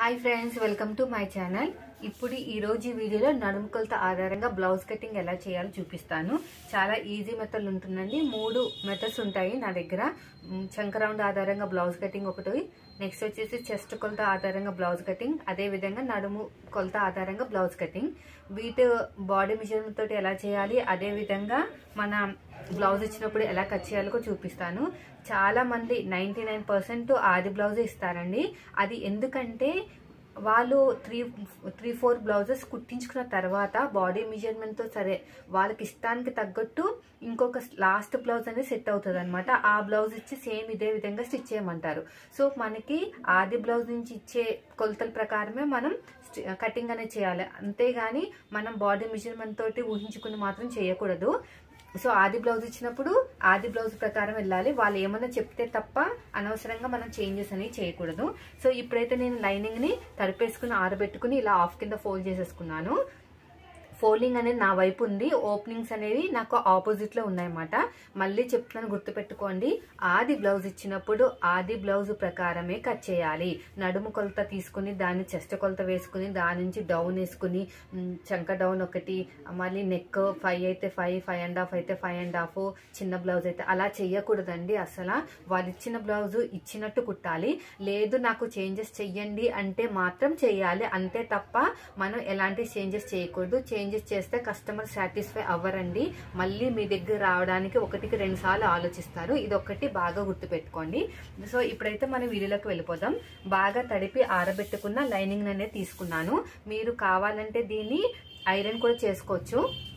hi friends welcome to my channel ఇప్పుడు ఈ రోజు ఈ వీడియోలో నడుము కొలత ఆధారంగా బ్లౌజ్ కటింగ్ ఎలా చేయాలో చూపిస్తాను చాలా ఈజీ మెథడ్ ఉంటుందండి మూడు మెథడ్స్ ఉంటాయి నా దగ్గర మ్, చంక రౌండ్ ఆధారంగా బ్లౌజ్ కటింగ్ ఒకటి నెక్స్ట్ వచ్చేసి చెస్ట్ కొలత ఆధారంగా బ్లౌజ్ కటింగ్ అదే విధంగా నడుము కొలత ఆధారంగా బ్లౌజ్ కటింగ్ వీటి బాడీ మెజర్మెంట్ తోటి ఎలా చేయాలి అదే విధంగా మన బ్లౌజ్ ఇచ్చినప్పుడు ఎలా కట్ చేయాలో కూడా చూపిస్తాను చాలా మంది నైంటీ నైన్ పర్సెంట్ ఆది బ్లౌజ్ ఇస్తారండి అది ఎందుకంటే వాళ్ళు త్రీ త్రీ ఫోర్ బ్లౌజెస్ కుట్టించుకున్న తర్వాత బాడీ మెజర్మెంట్తో సరే వాళ్ళకి ఇష్టానికి తగ్గట్టు ఇంకొక లాస్ట్ బ్లౌజ్ అనేది సెట్ అవుతుంది అనమాట ఆ బ్లౌజ్ ఇచ్చి సేమ్ ఇదే విధంగా స్టిచ్ చేయమంటారు సో మనకి ఆది బ్లౌజ్ నుంచి ఇచ్చే కొలతల ప్రకారమే మనం కటింగ్ అనేది చేయాలి అంతేగాని మనం బాడీ మెజర్మెంట్ తోటి ఊహించుకుని మాత్రం చేయకూడదు సో ఆది బ్లౌజ్ ఇచ్చినప్పుడు ఆది బ్లౌజ్ ప్రకారం వెళ్ళాలి వాళ్ళు ఏమన్నా చెప్తే తప్ప అనవసరంగా మనం చేంజెస్ అనేవి చేయకూడదు సో ఇప్పుడైతే నేను లైనింగ్ ని తడిపేసుకుని ఆరబెట్టుకుని ఇలా ఆఫ్ కింద ఫోల్డ్ చేసేసుకున్నాను ఫోల్డింగ్ అనేది నా వైపు ఉంది ఓపెనింగ్స్ అనేవి నాకు ఆపోజిట్ లో ఉన్నాయన్నమాట మళ్ళీ చెప్తున్నాను గుర్తుపెట్టుకోండి ఆది బ్లౌజ్ ఇచ్చినప్పుడు ఆది బ్లౌజ్ ప్రకారమే కట్ చేయాలి నడుము కొలత తీసుకుని దాన్ని చెస్ట్ కొలత వేసుకుని దాని నుంచి డౌన్ వేసుకుని మ్, చంక డౌన్ ఒకటి మళ్ళీ నెక్ ఫైవ్ అయితే ఫైవ్ ఫైవ్ అండ్ హాఫ్ అయితే ఫైవ్ అండ్ హాఫ్ చిన్న బ్లౌజ్ అయితే అలా చేయకూడదండి అసలు వాళ్ళు ఇచ్చిన బ్లౌజ్ ఇచ్చినట్టు కుట్టాలి లేదు నాకు చేంజెస్ చెయ్యండి అంటే మాత్రం చేయాలి అంతే తప్ప మనం ఎలాంటి చేంజెస్ చేయకూడదు చేంజెస్ చేస్తే కస్టమర్ సాటిస్ఫై అవ్వరండి మళ్ళీ మీ దగ్గర రావడానికి ఒకటికి రెండు సార్లు ఆలోచిస్తారు ఇది ఒకటి బాగా గుర్తుపెట్టుకోండి సో ఇప్పుడైతే మనం వీడియోలోకి వెళ్ళిపోదాం బాగా తడిపి ఆరబెట్టుకున్న లైనింగ్ అనేది తీసుకున్నాను మీరు కావాలంటే దీన్ని ఐరన్ కూడా చేసుకోవచ్చు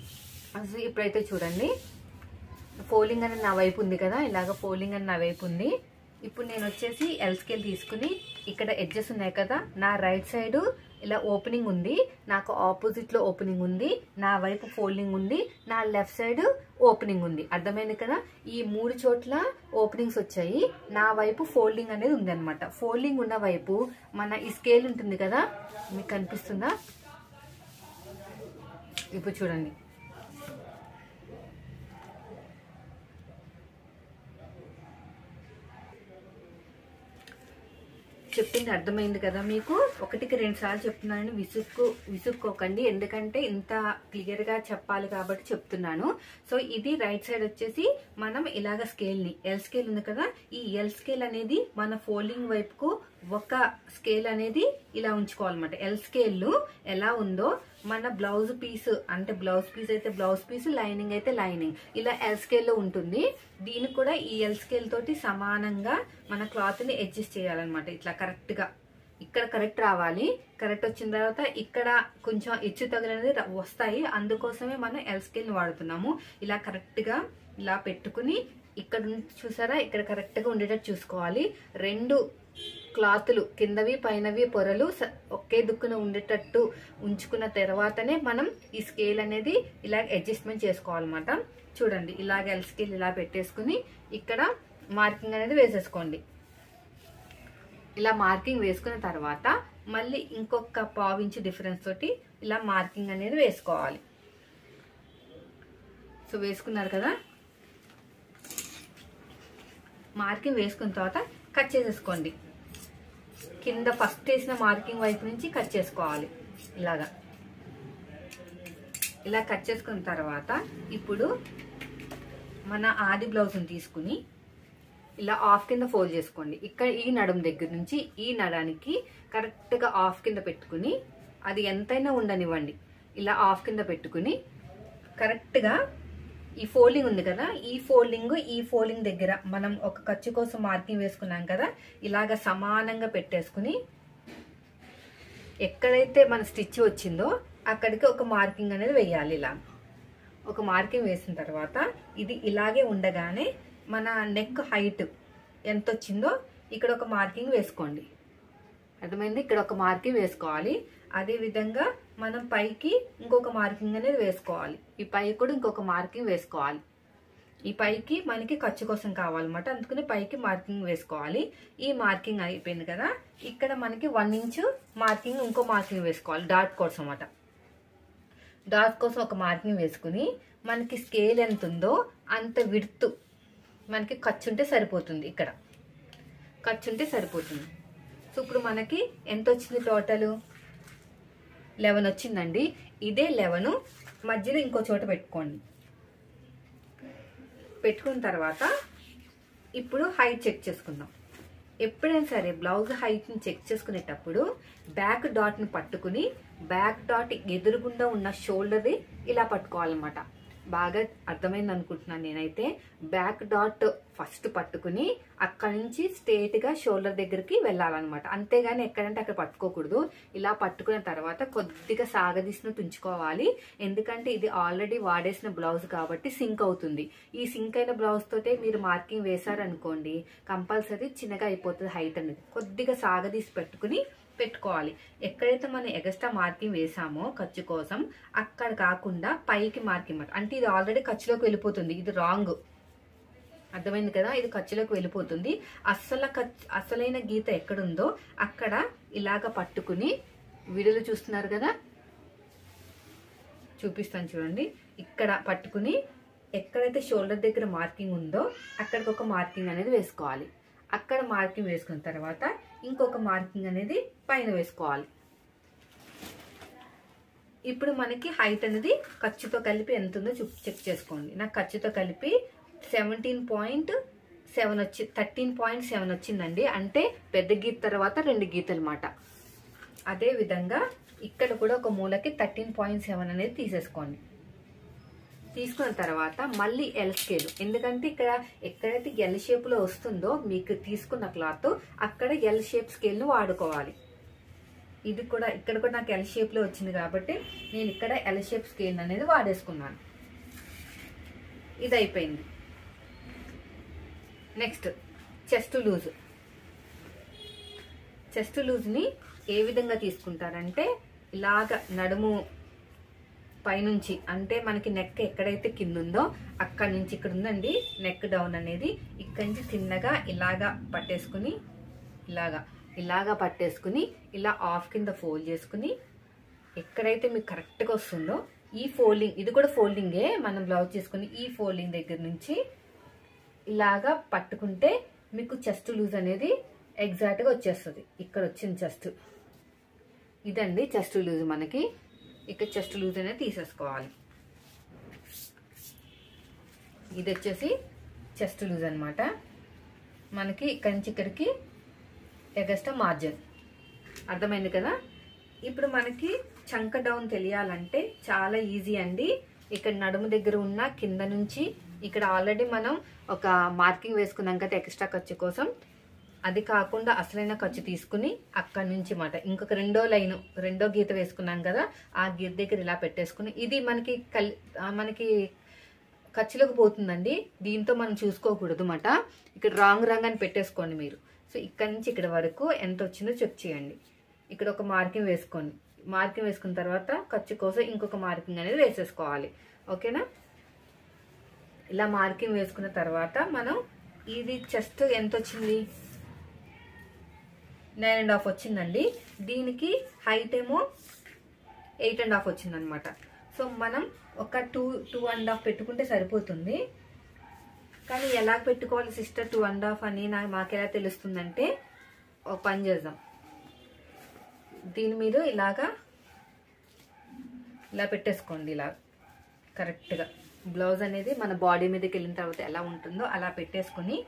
సో ఇప్పుడైతే చూడండి ఫోల్డింగ్ అనేది నా వైపు ఉంది కదా ఇలాగ ఫోల్డింగ్ అని నా వైపు ఉంది ఇప్పుడు నేను వచ్చేసి ఎల్ స్కేల్ తీసుకుని ఇక్కడ ఎడ్జెస్ ఉన్నాయి కదా నా రైట్ సైడ్ ఇలా ఓపెనింగ్ ఉంది నాకు ఆపోజిట్ లో ఓపెనింగ్ ఉంది నా వైపు ఫోల్డింగ్ ఉంది నా లెఫ్ట్ సైడ్ ఓపెనింగ్ ఉంది అర్థమైంది కదా ఈ మూడు చోట్ల ఓపెనింగ్స్ వచ్చాయి నా వైపు ఫోల్డింగ్ అనేది ఉంది అనమాట ఫోల్డింగ్ ఉన్న వైపు మన ఈ స్కేల్ ఉంటుంది కదా మీకు కనిపిస్తుందా ఇప్పుడు చూడండి చెప్పింది అర్థమైంది కదా మీకు ఒకటికి రెండు సార్లు చెప్తున్నానని విసుక్కు విసుక్కోకండి ఎందుకంటే ఇంత క్లియర్ గా చెప్పాలి కాబట్టి చెప్తున్నాను సో ఇది రైట్ సైడ్ వచ్చేసి మనం ఇలాగ స్కేల్ ని ఎల్ స్కేల్ ఉంది కదా ఈ ఎల్ స్కేల్ అనేది మన ఫోల్డింగ్ వైపుకు ఒక స్కేల్ అనేది ఇలా ఉంచుకోవాలన్నమాట ఎల్ స్కేల్ ఎలా ఉందో మన బ్లౌజ్ పీస్ అంటే బ్లౌజ్ పీస్ అయితే బ్లౌజ్ పీస్ లైనింగ్ అయితే లైనింగ్ ఇలా ఎల్ స్కేల్ లో ఉంటుంది దీనికి కూడా ఈ ఎల్ స్కేల్ తోటి సమానంగా మన క్లాత్ ని అడ్జస్ట్ చేయాలన్నమాట ఇట్లా కరెక్ట్ గా ఇక్కడ కరెక్ట్ రావాలి కరెక్ట్ వచ్చిన తర్వాత ఇక్కడ కొంచెం హెచ్చు తగిలినది ర- వస్తాయి అందుకోసమే మనం ఎల్ స్కేల్ ని వాడుతున్నాము ఇలా కరెక్ట్ గా ఇలా పెట్టుకుని ఇక్కడ నుంచి చూసారా ఇక్కడ కరెక్ట్ గా ఉండేటట్టు చూసుకోవాలి రెండు క్లాతులు కిందవి పైనవి పొరలు స- ఒకే దుక్కున ఉండేటట్టు ఉంచుకున్న తర్వాతనే మనం ఈ స్కేల్ అనేది ఇలా అడ్జస్ట్మెంట్ చేసుకోవాలన్నమాట చూడండి ఇలాగ ఎల్ స్కేల్ ఇలా పెట్టేసుకుని ఇక్కడ మార్కింగ్ అనేది వేసేసుకోండి ఇలా మార్కింగ్ వేసుకున్న తర్వాత మళ్ళీ ఇంకొక పావు ఇంచు డిఫరెన్స్ తోటి ఇలా మార్కింగ్ అనేది వేసుకోవాలి సో వేసుకున్నారు కదా మార్కింగ్ వేసుకున్న తర్వాత కట్ చేసేసుకోండి కింద ఫస్ట్ వేసిన మార్కింగ్ వైపు నుంచి కట్ చేసుకోవాలి ఇలాగా ఇలా కట్ చేసుకున్న తర్వాత ఇప్పుడు మన ఆది బ్లౌజ్ని తీసుకుని ఇలా ఆఫ్ కింద ఫోల్డ్ చేసుకోండి ఇక్కడ ఈ నడుం దగ్గర నుంచి ఈ నడానికి కరెక్ట్గా ఆఫ్ కింద పెట్టుకుని అది ఎంతైనా ఉండనివ్వండి ఇలా ఆఫ్ కింద పెట్టుకుని కరెక్ట్గా ఈ ఫోల్డింగ్ ఉంది కదా ఈ ఫోల్డింగ్ ఈ ఫోల్డింగ్ దగ్గర మనం ఒక ఖర్చు కోసం మార్కింగ్ వేసుకున్నాం కదా ఇలాగ సమానంగా పెట్టేసుకుని ఎక్కడైతే మన స్టిచ్ వచ్చిందో అక్కడికి ఒక మార్కింగ్ అనేది వేయాలి ఇలా ఒక మార్కింగ్ వేసిన తర్వాత ఇది ఇలాగే ఉండగానే మన నెక్ హైట్ ఎంత వచ్చిందో ఇక్కడ ఒక మార్కింగ్ వేసుకోండి అర్థమైంది ఇక్కడ ఒక మార్కింగ్ వేసుకోవాలి అదే విధంగా మనం పైకి ఇంకొక మార్కింగ్ అనేది వేసుకోవాలి ఈ పైకి కూడా ఇంకొక మార్కింగ్ వేసుకోవాలి ఈ పైకి మనకి ఖర్చు కోసం కావాలన్నమాట అందుకని పైకి మార్కింగ్ వేసుకోవాలి ఈ మార్కింగ్ అయిపోయింది కదా ఇక్కడ మనకి వన్ ఇంచు మార్కింగ్ ఇంకో మార్కింగ్ వేసుకోవాలి డాట్ కోసం అన్నమాట డాట్ కోసం ఒక మార్కింగ్ వేసుకుని మనకి స్కేల్ ఎంత ఉందో అంత విడుతు మనకి ఖర్చు ఉంటే సరిపోతుంది ఇక్కడ ఖర్చు ఉంటే సరిపోతుంది సో ఇప్పుడు మనకి ఎంత వచ్చింది టోటల్ లెవెన్ వచ్చిందండి ఇదే లెవెన్ మధ్యలో ఇంకో చోట పెట్టుకోండి పెట్టుకున్న తర్వాత ఇప్పుడు హైట్ చెక్ చేసుకుందాం ఎప్పుడైనా సరే బ్లౌజ్ హైట్ని చెక్ చేసుకునేటప్పుడు బ్యాక్ డాట్ని పట్టుకుని బ్యాక్ డాట్ ఎదురుగుండా ఉన్న షోల్డర్ది ఇలా పట్టుకోవాలన్నమాట బాగా అర్థమైంది అనుకుంటున్నాను నేనైతే బ్యాక్ డాట్ ఫస్ట్ పట్టుకుని అక్కడ నుంచి స్ట్రేట్గా షోల్డర్ దగ్గరికి వెళ్ళాలన్నమాట అంతేగాని ఎక్కడంటే అక్కడ పట్టుకోకూడదు ఇలా పట్టుకున్న తర్వాత కొద్దిగా సాగదీసినట్టు ఉంచుకోవాలి ఎందుకంటే ఇది ఆల్రెడీ వాడేసిన బ్లౌజ్ కాబట్టి సింక్ అవుతుంది ఈ సింక్ అయిన బ్లౌజ్ తోటే మీరు మార్కింగ్ వేశారనుకోండి కంపల్సరీ చిన్నగా అయిపోతుంది హైట్ అనేది కొద్దిగా సాగదీసి పెట్టుకుని పెట్టుకోవాలి ఎక్కడైతే మనం ఎగస్ట్రా మార్కింగ్ వేసామో ఖర్చు కోసం అక్కడ కాకుండా పైకి మార్కింగ్ మాట అంటే ఇది ఆల్రెడీ ఖర్చులోకి వెళ్ళిపోతుంది ఇది రాంగ్ అర్థమైంది కదా ఇది ఖర్చులోకి వెళ్ళిపోతుంది అస్సలు ఖర్చు అసలైన గీత ఎక్కడుందో అక్కడ ఇలాగ పట్టుకుని వీడియోలో చూస్తున్నారు కదా చూపిస్తాను చూడండి ఇక్కడ పట్టుకుని ఎక్కడైతే షోల్డర్ దగ్గర మార్కింగ్ ఉందో అక్కడికి ఒక మార్కింగ్ అనేది వేసుకోవాలి అక్కడ మార్కింగ్ వేసుకున్న తర్వాత ఇంకొక మార్కింగ్ అనేది పైన వేసుకోవాలి ఇప్పుడు మనకి హైట్ అనేది ఖర్చుతో కలిపి ఎంత ఉందో చూ చెక్ చేసుకోండి నాకు ఖర్చుతో కలిపి సెవెంటీన్ పాయింట్ సెవెన్ వచ్చి థర్టీన్ పాయింట్ సెవెన్ వచ్చిందండి అంటే పెద్ద గీత తర్వాత రెండు గీతలు మాట అదే విధంగా ఇక్కడ కూడా ఒక మూలకి థర్టీన్ పాయింట్ సెవెన్ అనేది తీసేసుకోండి తీసుకున్న తర్వాత మళ్ళీ ఎల్ స్కేల్ ఎందుకంటే ఇక్కడ ఎక్కడైతే ఎల్ షేప్లో వస్తుందో మీకు తీసుకున్న క్లాత్ అక్కడ ఎల్ షేప్ స్కేల్ను వాడుకోవాలి ఇది కూడా ఇక్కడ కూడా నాకు ఎల్ షేప్లో వచ్చింది కాబట్టి నేను ఇక్కడ ఎల్ షేప్ స్కేల్ అనేది వాడేసుకున్నాను ఇది అయిపోయింది నెక్స్ట్ చెస్ట్ లూజ్ చెస్ట్ లూజ్ని ఏ విధంగా తీసుకుంటారంటే ఇలాగ నడుము పైనుంచి అంటే మనకి నెక్ ఎక్కడైతే కింద ఉందో అక్కడి నుంచి ఇక్కడ ఉందండి నెక్ డౌన్ అనేది ఇక్కడి నుంచి చిన్నగా ఇలాగా పట్టేసుకుని ఇలాగా ఇలాగా పట్టేసుకుని ఇలా ఆఫ్ కింద ఫోల్డ్ చేసుకుని ఎక్కడైతే మీకు కరెక్ట్గా వస్తుందో ఈ ఫోల్డింగ్ ఇది కూడా ఫోల్డింగే మనం బ్లౌజ్ చేసుకుని ఈ ఫోల్డింగ్ దగ్గర నుంచి ఇలాగా పట్టుకుంటే మీకు చెస్ట్ లూజ్ అనేది ఎగ్జాక్ట్గా వచ్చేస్తుంది ఇక్కడ వచ్చింది చెస్ట్ ఇదండి చెస్ట్ లూజ్ మనకి ఇక్కడ చెస్ట్ లూజ్ అనేది తీసేసుకోవాలి ఇది వచ్చేసి చెస్ట్ లూజ్ అనమాట మనకి ఇక్కడి నుంచి ఇక్కడికి ఎగస్ట్రా మార్జిన్ అర్థమైంది కదా ఇప్పుడు మనకి చంక డౌన్ తెలియాలంటే చాలా ఈజీ అండి ఇక్కడ నడుము దగ్గర ఉన్న కింద నుంచి ఇక్కడ ఆల్రెడీ మనం ఒక మార్కింగ్ వేసుకున్నాం కదా ఎక్స్ట్రా ఖర్చు కోసం అది కాకుండా అసలైన ఖర్చు తీసుకుని అక్కడి నుంచి మాట ఇంకొక రెండో లైన్ రెండో గీత వేసుకున్నాం కదా ఆ గీత దగ్గర ఇలా పెట్టేసుకుని ఇది మనకి కల్ ఆ మనకి ఖర్చులోకి పోతుందండి దీంతో మనం చూసుకోకూడదు మాట ఇక్కడ రాంగ్ రాంగ్ అని పెట్టేసుకోండి మీరు సో ఇక్కడ నుంచి ఇక్కడ వరకు ఎంత వచ్చిందో చెక్ చేయండి ఇక్కడ ఒక మార్కింగ్ వేసుకోండి మార్కింగ్ వేసుకున్న తర్వాత ఖర్చు కోసం ఇంకొక మార్కింగ్ అనేది వేసేసుకోవాలి ఓకేనా ఇలా మార్కింగ్ వేసుకున్న తర్వాత మనం ఇది చెస్ట్ ఎంత వచ్చింది నైన్ అండ్ హాఫ్ వచ్చిందండి దీనికి హైట్ ఏమో ఎయిట్ అండ్ హాఫ్ వచ్చిందనమాట సో మనం ఒక టూ టూ అండ్ హాఫ్ పెట్టుకుంటే సరిపోతుంది కానీ ఎలా పెట్టుకోవాలి సిస్టర్ టూ అండ్ హాఫ్ అని నాకు మాకు ఎలా తెలుస్తుందంటే ఒక పని చేద్దాం దీని మీద ఇలాగా ఇలా పెట్టేసుకోండి ఇలా కరెక్ట్గా బ్లౌజ్ అనేది మన బాడీ మీదకి వెళ్ళిన తర్వాత ఎలా ఉంటుందో అలా పెట్టేసుకొని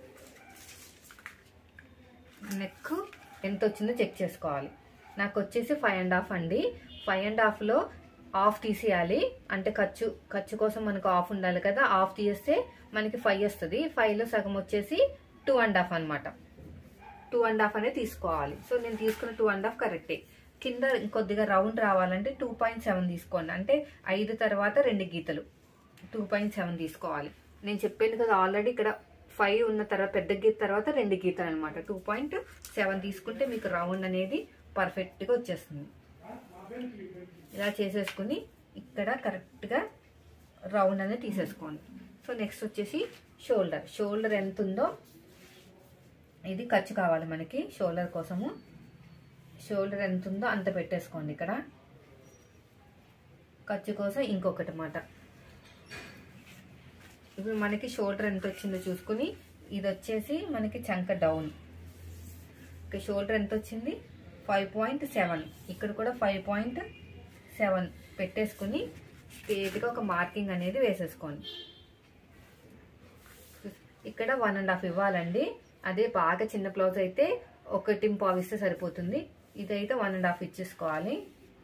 నెక్ ఎంత వచ్చిందో చెక్ చేసుకోవాలి నాకు వచ్చేసి ఫైవ్ అండ్ హాఫ్ అండి ఫైవ్ అండ్ హాఫ్లో ఆఫ్ తీసేయాలి అంటే ఖర్చు ఖర్చు కోసం మనకు ఆఫ్ ఉండాలి కదా ఆఫ్ తీసేస్తే మనకి ఫైవ్ వస్తుంది ఫైవ్లో సగం వచ్చేసి టూ అండ్ హాఫ్ అనమాట టూ అండ్ హాఫ్ అనేది తీసుకోవాలి సో నేను తీసుకున్న టూ అండ్ హాఫ్ కరెక్టే కింద కొద్దిగా రౌండ్ రావాలంటే టూ పాయింట్ సెవెన్ తీసుకోండి అంటే ఐదు తర్వాత రెండు గీతలు టూ పాయింట్ సెవెన్ తీసుకోవాలి నేను చెప్పాను కదా ఆల్రెడీ ఇక్కడ ఫైవ్ ఉన్న తర్వాత పెద్ద గీత తర్వాత రెండు గీతలు అనమాట టూ పాయింట్ సెవెన్ తీసుకుంటే మీకు రౌండ్ అనేది పర్ఫెక్ట్గా వచ్చేస్తుంది ఇలా చేసేసుకుని ఇక్కడ కరెక్ట్గా రౌండ్ అనేది తీసేసుకోండి సో నెక్స్ట్ వచ్చేసి షోల్డర్ షోల్డర్ ఎంత ఉందో ఇది ఖర్చు కావాలి మనకి షోల్డర్ కోసము షోల్డర్ ఎంత ఉందో అంత పెట్టేసుకోండి ఇక్కడ ఖర్చు కోసం ఇంకొకటి మాట ఇప్పుడు మనకి షోల్డర్ ఎంత వచ్చిందో చూసుకుని ఇది వచ్చేసి మనకి చంక డౌన్ ఇక షోల్డర్ ఎంత వచ్చింది ఫైవ్ పాయింట్ సెవెన్ ఇక్కడ కూడా ఫైవ్ పాయింట్ సెవెన్ పెట్టేసుకుని స్ట్రేట్గా ఒక మార్కింగ్ అనేది వేసేసుకోండి ఇక్కడ వన్ అండ్ హాఫ్ ఇవ్వాలండి అదే బాగా చిన్న బ్లౌజ్ అయితే ఒకటి పావిస్తే సరిపోతుంది ఇదైతే వన్ అండ్ హాఫ్ ఇచ్చేసుకోవాలి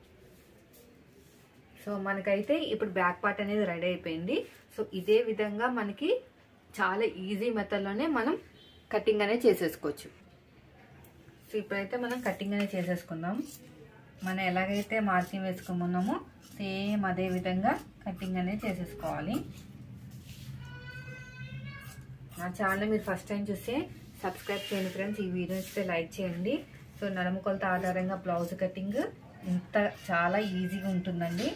సో మనకైతే ఇప్పుడు బ్యాక్ పార్ట్ అనేది రెడీ అయిపోయింది సో ఇదే విధంగా మనకి చాలా ఈజీ మెథడ్లోనే మనం కటింగ్ అనేది చేసేసుకోవచ్చు సో ఇప్పుడైతే మనం కటింగ్ అనేది చేసేసుకుందాం మనం ఎలాగైతే మార్కింగ్ వేసుకున్నామో సేమ్ అదే విధంగా కటింగ్ అనేది చేసేసుకోవాలి నా ఛానల్ మీరు ఫస్ట్ టైం చూస్తే సబ్స్క్రైబ్ చేయండి ఫ్రెండ్స్ ఈ వీడియో ఇస్తే లైక్ చేయండి సో నడుము కొలత ఆధారంగా బ్లౌజ్ కటింగ్ ఇంత చాలా ఈజీగా ఉంటుందండి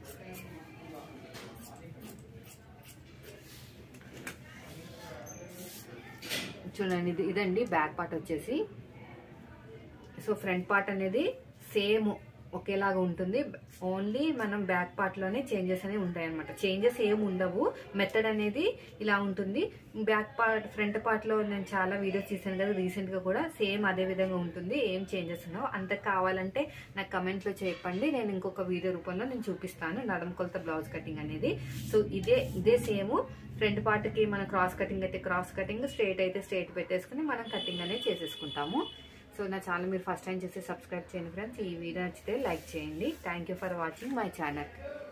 చూడండి ఇది ఇదండి బ్యాక్ పార్ట్ వచ్చేసి సో ఫ్రంట్ పార్ట్ అనేది సేమ్ ఒకేలాగా ఉంటుంది ఓన్లీ మనం బ్యాక్ పార్ట్లోనే చేంజెస్ అనేవి ఉంటాయి అనమాట చేంజెస్ ఏమి ఉండవు మెథడ్ అనేది ఇలా ఉంటుంది బ్యాక్ పార్ట్ ఫ్రంట్ పార్ట్లో నేను చాలా వీడియోస్ తీసాను కదా రీసెంట్గా కూడా సేమ్ అదే విధంగా ఉంటుంది ఏం చేంజెస్ ఉన్నావు అంత కావాలంటే నాకు కమెంట్లో చెప్పండి నేను ఇంకొక వీడియో రూపంలో నేను చూపిస్తాను నడుము కొలత బ్లౌజ్ కటింగ్ అనేది సో ఇదే ఇదే సేమ్ ఫ్రంట్ పార్ట్కి మన క్రాస్ కటింగ్ అయితే క్రాస్ కటింగ్ స్ట్రైట్ అయితే స్ట్రైట్ పెట్టేసుకుని మనం కటింగ్ అనేది చేసేసుకుంటాము సో నా ఛానల్ మీరు ఫస్ట్ టైం చేసి సబ్స్క్రైబ్ చేయండి ఫ్రెండ్స్ ఈ వీడియో నచ్చితే లైక్ చేయండి thank for watching my channel